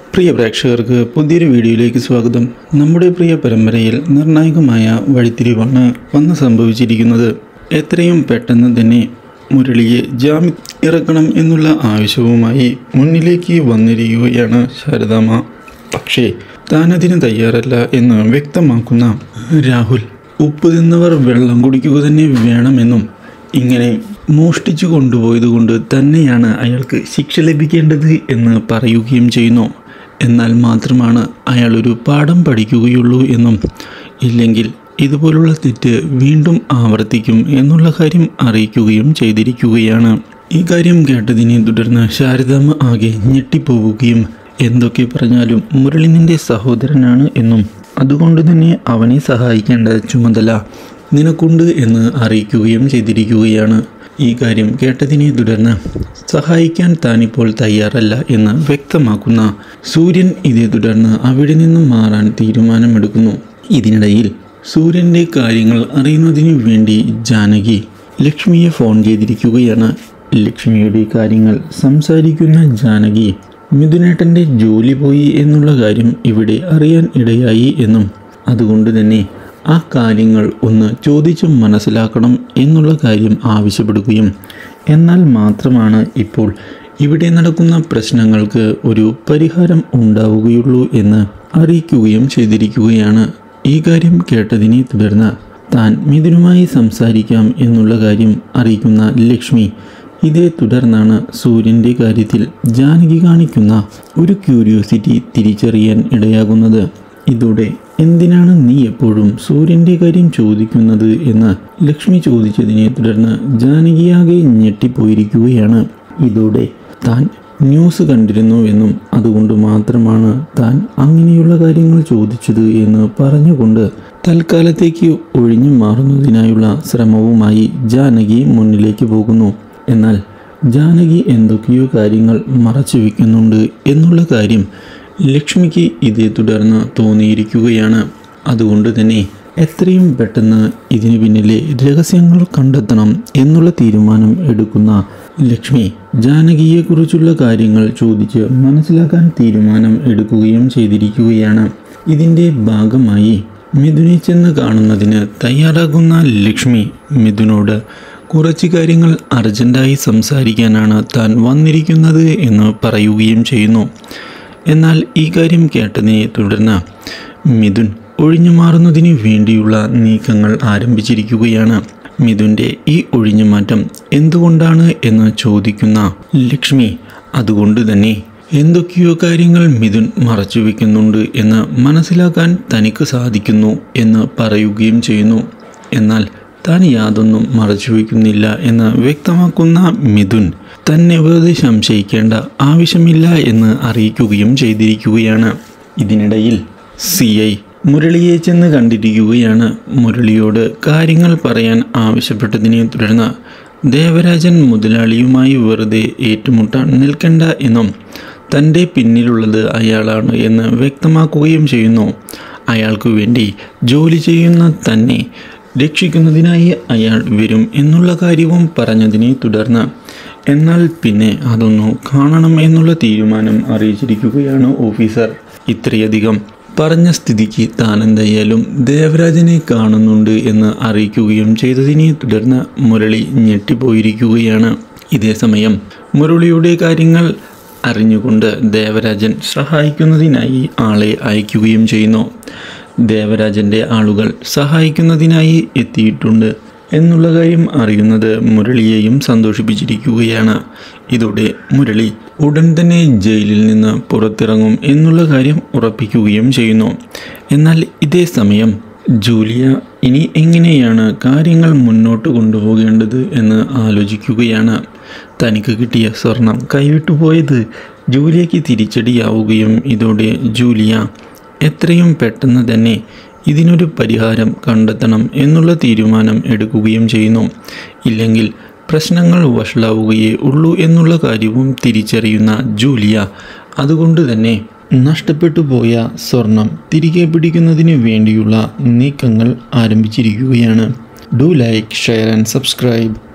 പ്രിയ പ്രേക്ഷകർക്ക് പുതിയൊരു വീഡിയോയിലേക്ക് സ്വാഗതം നമ്മുടെ പ്രിയ പരമ്പരയിൽ നിർണായകമായ വഴിത്തിരിവാണ് വന്ന് സംഭവിച്ചിരിക്കുന്നത് എത്രയും പെട്ടെന്ന് തന്നെ മുരളിയെ ജാമ്യം ഇറക്കണം എന്നുള്ള ആവശ്യവുമായി മുന്നിലേക്ക് വന്നിരിക്കുകയാണ് ശാരദാമ്മ പക്ഷേ താനതിന് തയ്യാറല്ല എന്ന് വ്യക്തമാക്കുന്ന രാഹുൽ ഉപ്പ് തിന്നവർ വെള്ളം കുടിക്കുക തന്നെ വേണമെന്നും ഇങ്ങനെ മോഷ്ടിച്ചു കൊണ്ടുപോയത് കൊണ്ട് തന്നെയാണ് അയാൾക്ക് ശിക്ഷ ലഭിക്കേണ്ടത് എന്ന് പറയുകയും ചെയ്യുന്നു എന്നാൽ മാത്രമാണ് അയാൾ ഒരു പാഠം പഠിക്കുകയുള്ളൂ എന്നും ഇല്ലെങ്കിൽ ഇതുപോലുള്ള തെറ്റ് വീണ്ടും ആവർത്തിക്കും എന്നുള്ള കാര്യം അറിയിക്കുകയും ചെയ്തിരിക്കുകയാണ് ഈ കാര്യം കേട്ടതിനെ തുടർന്ന് ശാരദാമ്മ ആകെ ഞെട്ടിപ്പോവുകയും എന്തൊക്കെ പറഞ്ഞാലും മുരളി നിന്റെ സഹോദരനാണ് എന്നും അതുകൊണ്ട് തന്നെ അവനെ സഹായിക്കേണ്ട ചുമതല നിനക്കുണ്ട് എന്ന് അറിയിക്കുകയും ചെയ്തിരിക്കുകയാണ് ഈ കാര്യം കേട്ടതിനെ തുടർന്ന് സഹായിക്കാൻ താനിപ്പോൾ തയ്യാറല്ല എന്ന് വ്യക്തമാക്കുന്ന സൂര്യൻ ഇതേ തുടർന്ന് അവിടെ നിന്നും മാറാൻ തീരുമാനമെടുക്കുന്നു ഇതിനിടയിൽ സൂര്യൻ്റെ കാര്യങ്ങൾ അറിയുന്നതിനു വേണ്ടി ജാനകി ലക്ഷ്മിയെ ഫോൺ ചെയ്തിരിക്കുകയാണ് ലക്ഷ്മിയുടെ കാര്യങ്ങൾ സംസാരിക്കുന്ന ജാനകി മിഥുനേട്ടൻ്റെ ജോലി പോയി എന്നുള്ള കാര്യം ഇവിടെ അറിയാൻ ഇടയായി എന്നും അതുകൊണ്ട് തന്നെ ആ കാര്യങ്ങൾ ഒന്ന് ചോദിച്ച് മനസ്സിലാക്കണം എന്നുള്ള കാര്യം ആവശ്യപ്പെടുകയും എന്നാൽ മാത്രമാണ് ഇപ്പോൾ ഇവിടെ നടക്കുന്ന പ്രശ്നങ്ങൾക്ക് ഒരു പരിഹാരം ഉണ്ടാവുകയുള്ളൂ എന്ന് അറിയിക്കുകയും ചെയ്തിരിക്കുകയാണ് ഈ കാര്യം കേട്ടതിനെ തുടർന്ന് താൻ മിഥുനുമായി സംസാരിക്കാം എന്നുള്ള കാര്യം അറിയിക്കുന്ന ലക്ഷ്മി ഇതേ തുടർന്നാണ് സൂര്യൻ്റെ കാര്യത്തിൽ ജാനകി കാണിക്കുന്ന ഒരു ക്യൂരിയോസിറ്റി തിരിച്ചറിയാൻ ഇടയാകുന്നത് ഇതോടെ എന്തിനാണ് നീ എപ്പോഴും സൂര്യൻ്റെ കാര്യം ചോദിക്കുന്നത് എന്ന് ലക്ഷ്മി ചോദിച്ചതിനെ തുടർന്ന് ജാനകിയാകെ ഞെട്ടിപ്പോയിരിക്കുകയാണ് ഇതോടെ താൻ ന്യൂസ് കണ്ടിരുന്നുവെന്നും അതുകൊണ്ട് മാത്രമാണ് താൻ അങ്ങനെയുള്ള കാര്യങ്ങൾ ചോദിച്ചത് എന്ന് പറഞ്ഞുകൊണ്ട് തൽക്കാലത്തേക്ക് ഒഴിഞ്ഞു മാറുന്നതിനായുള്ള ശ്രമവുമായി ജാനകി മുന്നിലേക്ക് പോകുന്നു എന്നാൽ ജാനകി എന്തൊക്കെയോ കാര്യങ്ങൾ മറച്ചു വയ്ക്കുന്നുണ്ട് എന്നുള്ള കാര്യം ലക്ഷ്മിക്ക് ഇതേ തുടർന്ന് തോന്നിയിരിക്കുകയാണ് അതുകൊണ്ട് തന്നെ എത്രയും പെട്ടെന്ന് ഇതിനു പിന്നിലെ രഹസ്യങ്ങൾ കണ്ടെത്തണം എന്നുള്ള തീരുമാനം എടുക്കുന്ന ലക്ഷ്മി ജാനകിയെക്കുറിച്ചുള്ള കാര്യങ്ങൾ ചോദിച്ച് മനസ്സിലാക്കാൻ തീരുമാനം എടുക്കുകയും ചെയ്തിരിക്കുകയാണ് ഇതിൻ്റെ ഭാഗമായി മിഥുനെ ചെന്ന് കാണുന്നതിന് തയ്യാറാകുന്ന ലക്ഷ്മി മിഥുനോട് കുറച്ച് കാര്യങ്ങൾ അർജൻറ്റായി സംസാരിക്കാനാണ് താൻ വന്നിരിക്കുന്നത് എന്ന് പറയുകയും ചെയ്യുന്നു എന്നാൽ ഈ കാര്യം കേട്ടതിനെ തുടർന്ന് മിഥുൻ ഒഴിഞ്ഞു മാറുന്നതിന് വേണ്ടിയുള്ള നീക്കങ്ങൾ ആരംഭിച്ചിരിക്കുകയാണ് മിഥുൻ്റെ ഈ ഒഴിഞ്ഞുമാറ്റം എന്തുകൊണ്ടാണ് എന്ന് ചോദിക്കുന്ന ലക്ഷ്മി അതുകൊണ്ട് തന്നെ എന്തൊക്കെയോ കാര്യങ്ങൾ മിഥുൻ മറച്ചു വയ്ക്കുന്നുണ്ട് എന്ന് മനസ്സിലാക്കാൻ തനിക്ക് സാധിക്കുന്നു എന്ന് പറയുകയും ചെയ്യുന്നു എന്നാൽ താൻ യാതൊന്നും മറച്ചു വയ്ക്കുന്നില്ല എന്ന് വ്യക്തമാക്കുന്ന മിഥുൻ തന്നെ വെറുതെ സംശയിക്കേണ്ട ആവശ്യമില്ല എന്ന് അറിയിക്കുകയും ചെയ്തിരിക്കുകയാണ് ഇതിനിടയിൽ സി ഐ മുരളിയെ ചെന്ന് കണ്ടിരിക്കുകയാണ് മുരളിയോട് കാര്യങ്ങൾ പറയാൻ ആവശ്യപ്പെട്ടതിനെ തുടർന്ന് ദേവരാജൻ മുതലാളിയുമായി വെറുതെ ഏറ്റുമുട്ടാൻ നിൽക്കണ്ട എന്നും തൻ്റെ പിന്നിലുള്ളത് അയാളാണ് എന്ന് വ്യക്തമാക്കുകയും ചെയ്യുന്നു അയാൾക്കു വേണ്ടി ജോലി ചെയ്യുന്ന തന്നെ രക്ഷിക്കുന്നതിനായി അയാൾ വരും എന്നുള്ള കാര്യവും പറഞ്ഞതിനെ തുടർന്ന് എന്നാൽ പിന്നെ അതൊന്നു കാണണം എന്നുള്ള തീരുമാനം അറിയിച്ചിരിക്കുകയാണ് ഓഫീസർ ഇത്രയധികം പറഞ്ഞ സ്ഥിതിക്ക് താൻ എന്തായാലും ദേവരാജനെ കാണുന്നുണ്ട് എന്ന് അറിയിക്കുകയും ചെയ്തതിനെ തുടർന്ന് മുരളി ഞെട്ടിപ്പോയിരിക്കുകയാണ് ഇതേസമയം മുരളിയുടെ കാര്യങ്ങൾ അറിഞ്ഞുകൊണ്ട് ദേവരാജൻ സഹായിക്കുന്നതിനായി ആളെ അയക്കുകയും ചെയ്യുന്നു ദേവരാജൻ്റെ ആളുകൾ സഹായിക്കുന്നതിനായി എത്തിയിട്ടുണ്ട് എന്നുള്ള കാര്യം അറിയുന്നത് മുരളിയെയും സന്തോഷിപ്പിച്ചിരിക്കുകയാണ് ഇതോടെ മുരളി ഉടൻ തന്നെ ജയിലിൽ നിന്ന് പുറത്തിറങ്ങും എന്നുള്ള കാര്യം ഉറപ്പിക്കുകയും ചെയ്യുന്നു എന്നാൽ ഇതേ സമയം ജൂലിയ ഇനി എങ്ങനെയാണ് കാര്യങ്ങൾ മുന്നോട്ട് കൊണ്ടുപോകേണ്ടത് എന്ന് ആലോചിക്കുകയാണ് തനിക്ക് കിട്ടിയ സ്വർണം കൈവിട്ടുപോയത് ജൂലിയയ്ക്ക് തിരിച്ചടിയാവുകയും ഇതോടെ ജൂലിയ എത്രയും പെട്ടെന്ന് തന്നെ ഇതിനൊരു പരിഹാരം കണ്ടെത്തണം എന്നുള്ള തീരുമാനം എടുക്കുകയും ചെയ്യുന്നു ഇല്ലെങ്കിൽ പ്രശ്നങ്ങൾ വഷളാവുകയേ ഉള്ളൂ എന്നുള്ള കാര്യവും തിരിച്ചറിയുന്ന ജൂലിയ അതുകൊണ്ട് തന്നെ നഷ്ടപ്പെട്ടു പോയ സ്വർണം തിരികെ പിടിക്കുന്നതിന് വേണ്ടിയുള്ള നീക്കങ്ങൾ ആരംഭിച്ചിരിക്കുകയാണ് do like share and subscribe